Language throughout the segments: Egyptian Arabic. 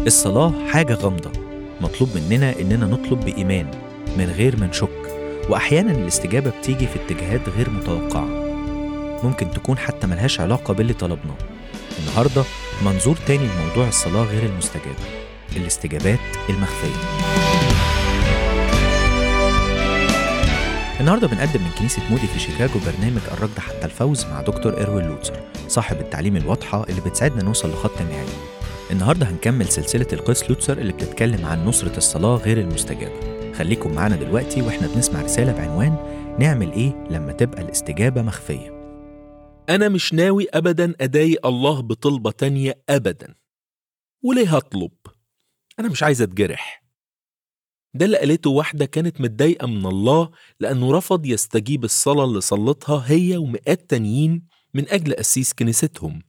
الصلاة حاجة غامضة مطلوب مننا إننا نطلب بإيمان من غير ما نشك وأحيانا الاستجابة بتيجي في اتجاهات غير متوقعة ممكن تكون حتى ملهاش علاقة باللي طلبناه النهاردة منظور تاني لموضوع الصلاة غير المستجابة الاستجابات المخفية النهارده بنقدم من كنيسة مودي في شيكاغو برنامج الركض حتى الفوز مع دكتور إروين لوتسر صاحب التعليم الواضحة اللي بتساعدنا نوصل لخط نهائي النهارده هنكمل سلسلة القيس لوتسر اللي بتتكلم عن نصرة الصلاة غير المستجابة خليكم معانا دلوقتي واحنا بنسمع رسالة بعنوان نعمل ايه لما تبقى الاستجابة مخفية أنا مش ناوي أبدا أضايق الله بطلبة تانية أبدا وليه هطلب؟ أنا مش عايز أتجرح ده اللي قالته واحدة كانت متضايقة من الله لأنه رفض يستجيب الصلاة اللي صلتها هي ومئات تانيين من أجل أسيس كنيستهم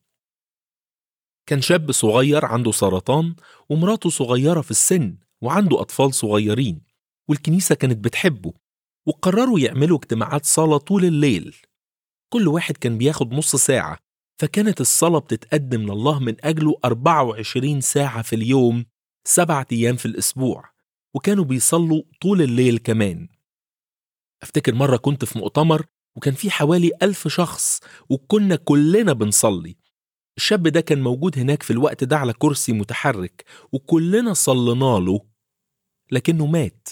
كان شاب صغير عنده سرطان ومراته صغيرة في السن وعنده أطفال صغيرين والكنيسة كانت بتحبه وقرروا يعملوا اجتماعات صلاة طول الليل كل واحد كان بياخد نص ساعة فكانت الصلاة بتتقدم لله من أجله 24 ساعة في اليوم سبعة أيام في الأسبوع وكانوا بيصلوا طول الليل كمان أفتكر مرة كنت في مؤتمر وكان في حوالي ألف شخص وكنا كلنا بنصلي الشاب ده كان موجود هناك في الوقت ده على كرسي متحرك وكلنا صلينا له لكنه مات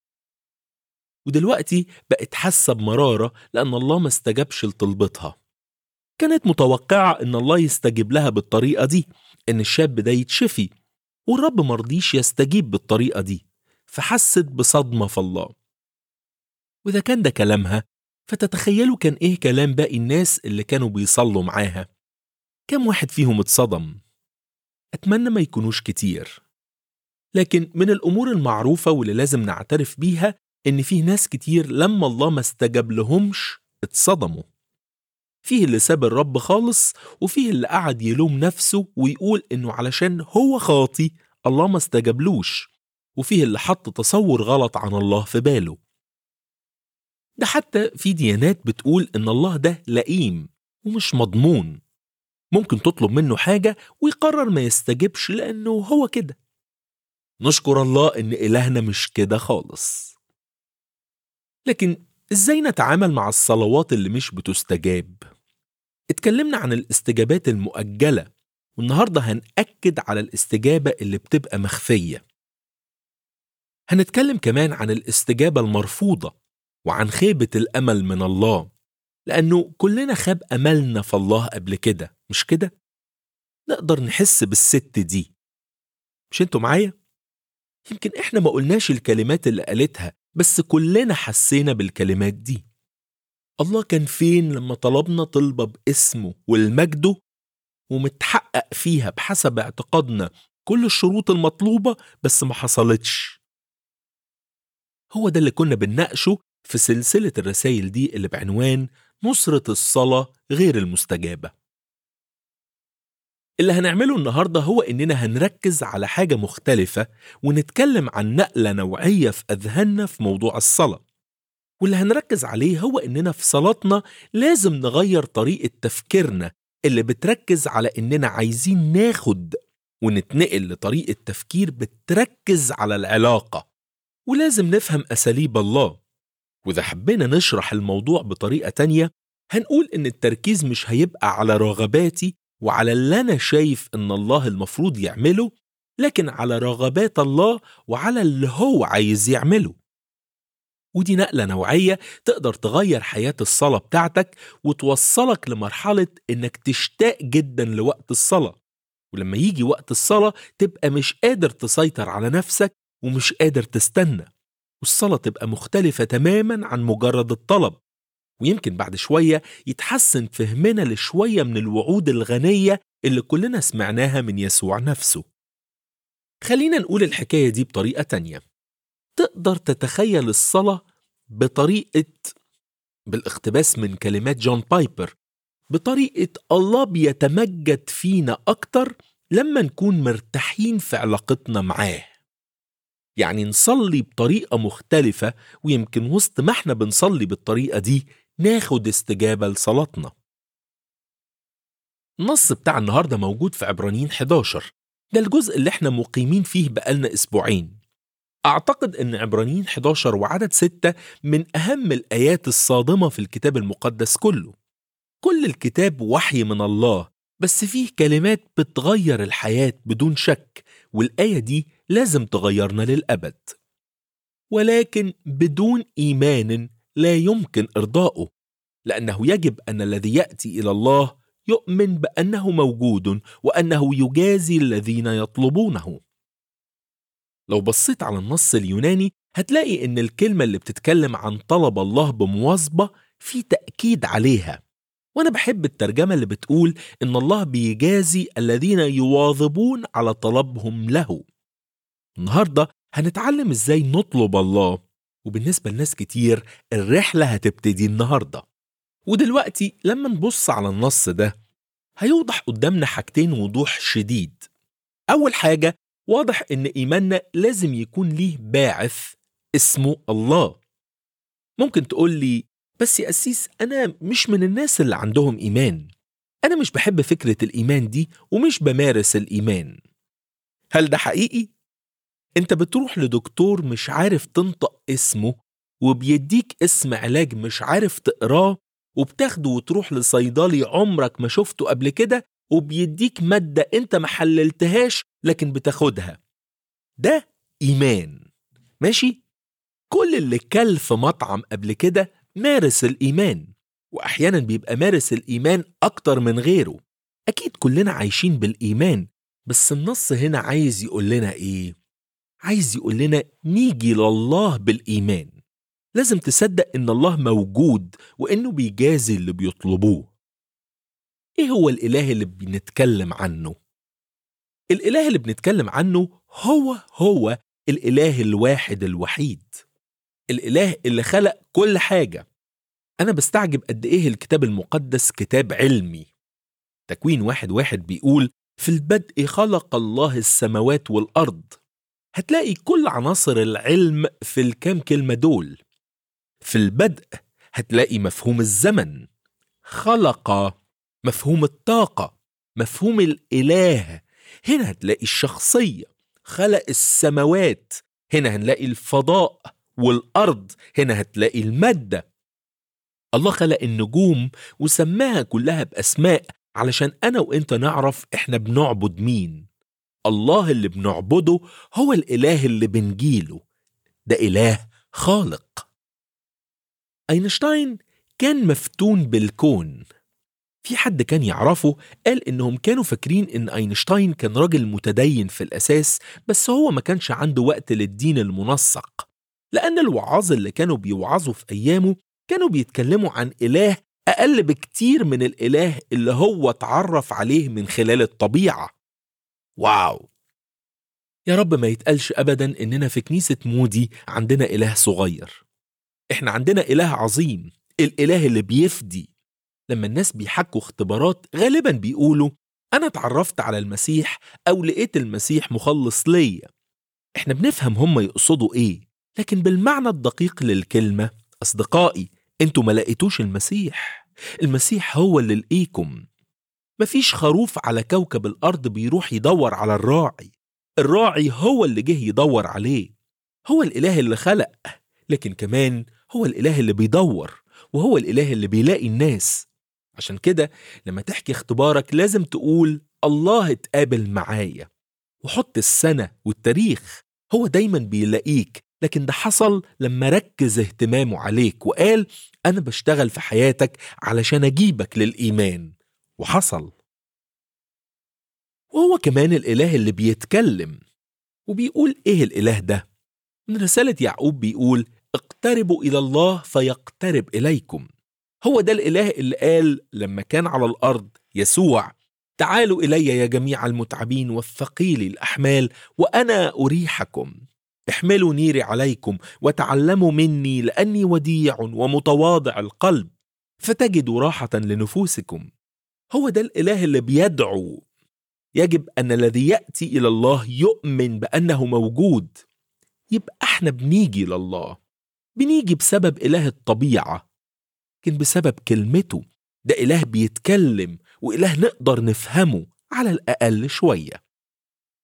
ودلوقتي بقت حاسة بمرارة لأن الله ما استجابش لطلبتها كانت متوقعة إن الله يستجيب لها بالطريقة دي إن الشاب ده يتشفي والرب مرضيش يستجيب بالطريقة دي فحست بصدمة في الله وإذا كان ده كلامها فتتخيلوا كان إيه كلام باقي الناس اللي كانوا بيصلوا معاها كم واحد فيهم اتصدم أتمنى ما يكونوش كتير لكن من الأمور المعروفة واللي لازم نعترف بيها إن فيه ناس كتير لما الله ما استجاب لهمش اتصدموا فيه اللي ساب الرب خالص وفيه اللي قعد يلوم نفسه ويقول إنه علشان هو خاطي الله ما استجابلوش وفيه اللي حط تصور غلط عن الله في باله ده حتى في ديانات بتقول إن الله ده لئيم ومش مضمون ممكن تطلب منه حاجة ويقرر ما يستجبش لأنه هو كده نشكر الله إن إلهنا مش كده خالص لكن إزاي نتعامل مع الصلوات اللي مش بتستجاب؟ اتكلمنا عن الاستجابات المؤجلة والنهاردة هنأكد على الاستجابة اللي بتبقى مخفية هنتكلم كمان عن الاستجابة المرفوضة وعن خيبة الأمل من الله لأنه كلنا خاب أملنا في الله قبل كده مش كده؟ نقدر نحس بالست دي مش انتوا معايا؟ يمكن احنا ما قلناش الكلمات اللي قالتها بس كلنا حسينا بالكلمات دي الله كان فين لما طلبنا طلبة باسمه والمجده ومتحقق فيها بحسب اعتقادنا كل الشروط المطلوبة بس ما حصلتش هو ده اللي كنا بنناقشه في سلسلة الرسائل دي اللي بعنوان نصرة الصلاة غير المستجابة اللي هنعمله النهاردة هو إننا هنركز على حاجة مختلفة ونتكلم عن نقلة نوعية في أذهاننا في موضوع الصلاة واللي هنركز عليه هو إننا في صلاتنا لازم نغير طريقة تفكيرنا اللي بتركز على إننا عايزين ناخد ونتنقل لطريقة تفكير بتركز على العلاقة ولازم نفهم أساليب الله وإذا حبينا نشرح الموضوع بطريقة تانية هنقول إن التركيز مش هيبقى على رغباتي وعلى اللي أنا شايف إن الله المفروض يعمله لكن على رغبات الله وعلى اللي هو عايز يعمله ودي نقلة نوعية تقدر تغير حياة الصلاة بتاعتك وتوصلك لمرحلة إنك تشتاق جدا لوقت الصلاة ولما يجي وقت الصلاة تبقى مش قادر تسيطر على نفسك ومش قادر تستنى والصلاة تبقى مختلفة تماما عن مجرد الطلب ويمكن بعد شوية يتحسن فهمنا لشوية من الوعود الغنية اللي كلنا سمعناها من يسوع نفسه خلينا نقول الحكاية دي بطريقة تانية تقدر تتخيل الصلاة بطريقة بالاقتباس من كلمات جون بايبر بطريقة الله بيتمجد فينا أكتر لما نكون مرتاحين في علاقتنا معاه يعني نصلي بطريقة مختلفة ويمكن وسط ما احنا بنصلي بالطريقة دي ناخد استجابة لصلاتنا النص بتاع النهاردة موجود في عبرانيين 11 ده الجزء اللي احنا مقيمين فيه بقالنا أسبوعين أعتقد أن عبرانيين 11 وعدد 6 من أهم الآيات الصادمة في الكتاب المقدس كله كل الكتاب وحي من الله بس فيه كلمات بتغير الحياة بدون شك والآية دي لازم تغيرنا للأبد ولكن بدون إيمان لا يمكن إرضائه لأنه يجب أن الذي يأتي إلى الله يؤمن بأنه موجود وأنه يجازي الذين يطلبونه لو بصيت على النص اليوناني هتلاقي إن الكلمة اللي بتتكلم عن طلب الله بمواظبة في تأكيد عليها وأنا بحب الترجمة اللي بتقول إن الله بيجازي الذين يواظبون على طلبهم له النهاردة هنتعلم إزاي نطلب الله وبالنسبة لناس كتير الرحلة هتبتدي النهاردة ودلوقتي لما نبص على النص ده هيوضح قدامنا حاجتين وضوح شديد أول حاجة واضح إن إيماننا لازم يكون ليه باعث اسمه الله ممكن تقول لي بس يا أسيس أنا مش من الناس اللي عندهم إيمان أنا مش بحب فكرة الإيمان دي ومش بمارس الإيمان هل ده حقيقي؟ أنت بتروح لدكتور مش عارف تنطق اسمه وبيديك اسم علاج مش عارف تقراه وبتاخده وتروح لصيدلي عمرك ما شفته قبل كده وبيديك مادة أنت ما حللتهاش لكن بتاخدها ده إيمان ماشي؟ كل اللي كل في مطعم قبل كده مارس الإيمان وأحيانا بيبقى مارس الإيمان أكتر من غيره أكيد كلنا عايشين بالإيمان بس النص هنا عايز يقول لنا إيه؟ عايز يقول لنا نيجي لله بالإيمان لازم تصدق إن الله موجود وإنه بيجازي اللي بيطلبوه إيه هو الإله اللي بنتكلم عنه؟ الإله اللي بنتكلم عنه هو هو الإله الواحد الوحيد الإله اللي خلق كل حاجة أنا بستعجب قد إيه الكتاب المقدس كتاب علمي تكوين واحد واحد بيقول في البدء خلق الله السماوات والأرض هتلاقي كل عناصر العلم في الكام كلمة دول في البدء هتلاقي مفهوم الزمن خلق مفهوم الطاقة مفهوم الإله هنا هتلاقي الشخصية خلق السماوات هنا هنلاقي الفضاء والأرض هنا هتلاقي المادة الله خلق النجوم وسماها كلها بأسماء علشان أنا وإنت نعرف إحنا بنعبد مين الله اللي بنعبده هو الإله اللي بنجيله ده إله خالق أينشتاين كان مفتون بالكون في حد كان يعرفه قال إنهم كانوا فاكرين إن أينشتاين كان راجل متدين في الأساس بس هو ما كانش عنده وقت للدين المنسق لأن الوعاظ اللي كانوا بيوعظوا في أيامه كانوا بيتكلموا عن إله أقل بكتير من الإله اللي هو اتعرف عليه من خلال الطبيعة واو يا رب ما يتقالش أبدا إننا في كنيسة مودي عندنا إله صغير إحنا عندنا إله عظيم الإله اللي بيفدي لما الناس بيحكوا اختبارات غالبا بيقولوا أنا اتعرفت على المسيح أو لقيت المسيح مخلص ليا إحنا بنفهم هم يقصدوا إيه لكن بالمعنى الدقيق للكلمة أصدقائي أنتوا ما لقيتوش المسيح المسيح هو اللي لقيكم مفيش خروف على كوكب الأرض بيروح يدور على الراعي الراعي هو اللي جه يدور عليه هو الإله اللي خلق لكن كمان هو الإله اللي بيدور وهو الإله اللي بيلاقي الناس عشان كده لما تحكي اختبارك لازم تقول الله اتقابل معايا وحط السنة والتاريخ هو دايما بيلاقيك لكن ده حصل لما ركز اهتمامه عليك وقال أنا بشتغل في حياتك علشان أجيبك للإيمان وحصل وهو كمان الإله اللي بيتكلم وبيقول إيه الإله ده؟ من رسالة يعقوب بيقول اقتربوا إلى الله فيقترب إليكم هو ده الإله اللي قال لما كان على الأرض يسوع تعالوا إلي يا جميع المتعبين والثقيلي الأحمال وأنا أريحكم احملوا نيري عليكم وتعلموا مني لأني وديع ومتواضع القلب فتجدوا راحة لنفوسكم هو ده الإله اللي بيدعو يجب أن الذي يأتي إلى الله يؤمن بأنه موجود يبقى احنا بنيجي لله بنيجي بسبب إله الطبيعة لكن بسبب كلمته ده إله بيتكلم وإله نقدر نفهمه على الأقل شوية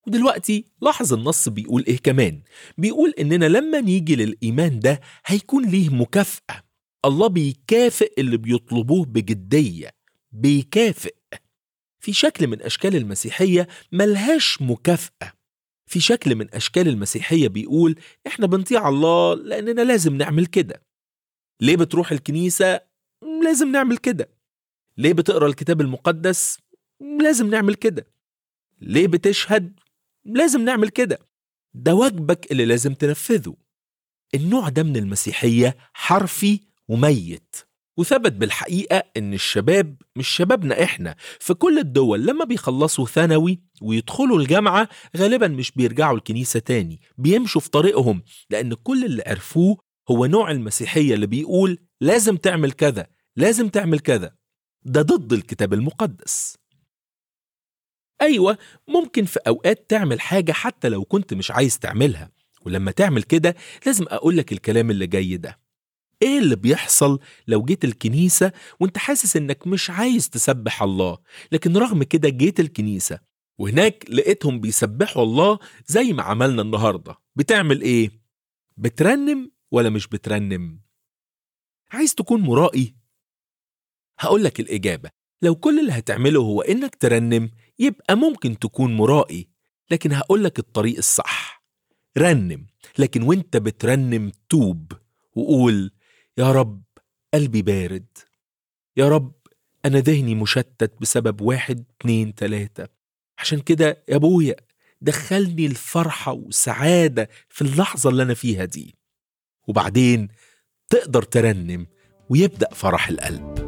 ودلوقتي لاحظ النص بيقول إيه كمان بيقول إننا لما نيجي للإيمان ده هيكون ليه مكافأة الله بيكافئ اللي بيطلبوه بجدية بيكافئ في شكل من أشكال المسيحية ملهاش مكافأة في شكل من أشكال المسيحية بيقول إحنا بنطيع الله لأننا لازم نعمل كده ليه بتروح الكنيسة؟ لازم نعمل كده ليه بتقرأ الكتاب المقدس؟ لازم نعمل كده ليه بتشهد؟ لازم نعمل كده ده واجبك اللي لازم تنفذه النوع ده من المسيحية حرفي وميت وثبت بالحقيقة إن الشباب مش شبابنا إحنا في كل الدول لما بيخلصوا ثانوي ويدخلوا الجامعة غالبا مش بيرجعوا الكنيسة تاني بيمشوا في طريقهم لأن كل اللي عرفوه هو نوع المسيحية اللي بيقول لازم تعمل كذا لازم تعمل كذا ده ضد الكتاب المقدس أيوة ممكن في أوقات تعمل حاجة حتى لو كنت مش عايز تعملها ولما تعمل كده لازم أقولك الكلام اللي جاي ده ايه اللي بيحصل لو جيت الكنيسة وانت حاسس انك مش عايز تسبح الله لكن رغم كده جيت الكنيسة وهناك لقيتهم بيسبحوا الله زي ما عملنا النهاردة بتعمل ايه؟ بترنم ولا مش بترنم؟ عايز تكون مرائي؟ هقولك الإجابة لو كل اللي هتعمله هو إنك ترنم يبقى ممكن تكون مرائي لكن هقولك الطريق الصح رنم لكن وانت بترنم توب وقول يا رب قلبي بارد يا رب أنا ذهني مشتت بسبب واحد اتنين تلاتة عشان كده يا أبويا دخلني الفرحة وسعادة في اللحظة اللي أنا فيها دي وبعدين تقدر ترنم ويبدأ فرح القلب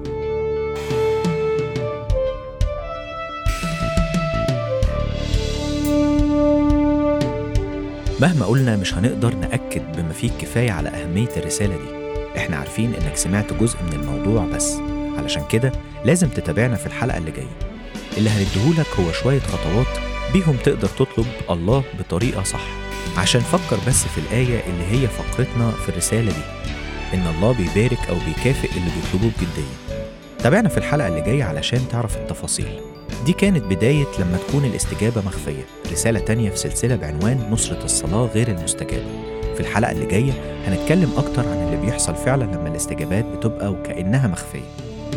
مهما قلنا مش هنقدر نأكد بما فيه الكفاية على أهمية الرسالة دي احنا عارفين انك سمعت جزء من الموضوع بس علشان كده لازم تتابعنا في الحلقة اللي جاية اللي هنديهولك هو شوية خطوات بيهم تقدر تطلب الله بطريقة صح عشان فكر بس في الآية اللي هي فقرتنا في الرسالة دي إن الله بيبارك أو بيكافئ اللي بيطلبوه بجدية تابعنا في الحلقة اللي جاية علشان تعرف التفاصيل دي كانت بداية لما تكون الاستجابة مخفية رسالة تانية في سلسلة بعنوان نصرة الصلاة غير المستجابة في الحلقة اللي جاية هنتكلم أكتر عن اللي بيحصل فعلا لما الاستجابات بتبقى وكأنها مخفية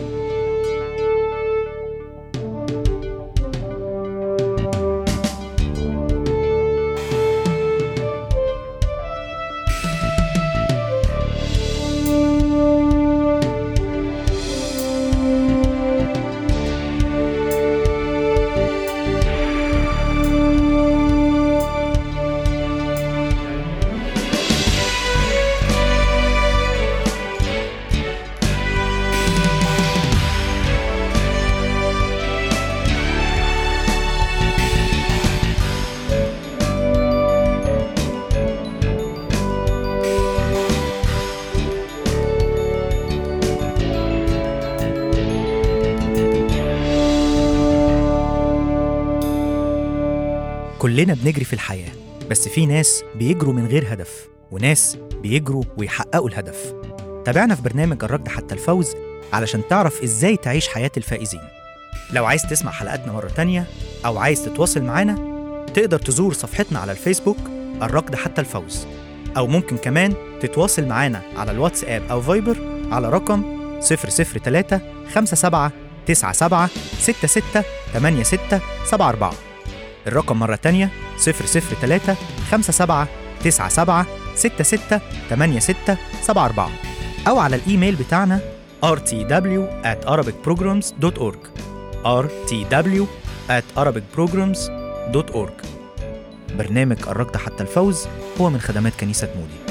كلنا بنجري في الحياة بس في ناس بيجروا من غير هدف وناس بيجروا ويحققوا الهدف تابعنا في برنامج الركض حتى الفوز علشان تعرف ازاي تعيش حياة الفائزين لو عايز تسمع حلقاتنا مرة تانية أو عايز تتواصل معانا تقدر تزور صفحتنا على الفيسبوك الركض حتى الفوز أو ممكن كمان تتواصل معانا على الواتساب أو فايبر على رقم 003 57 97 66 86 74 الرقم مرة تانية 003 57 97 66 86 74 أو على الإيميل بتاعنا rtw at arabicprograms.org rtw at arabicprograms.org برنامج الركض حتى الفوز هو من خدمات كنيسة مودي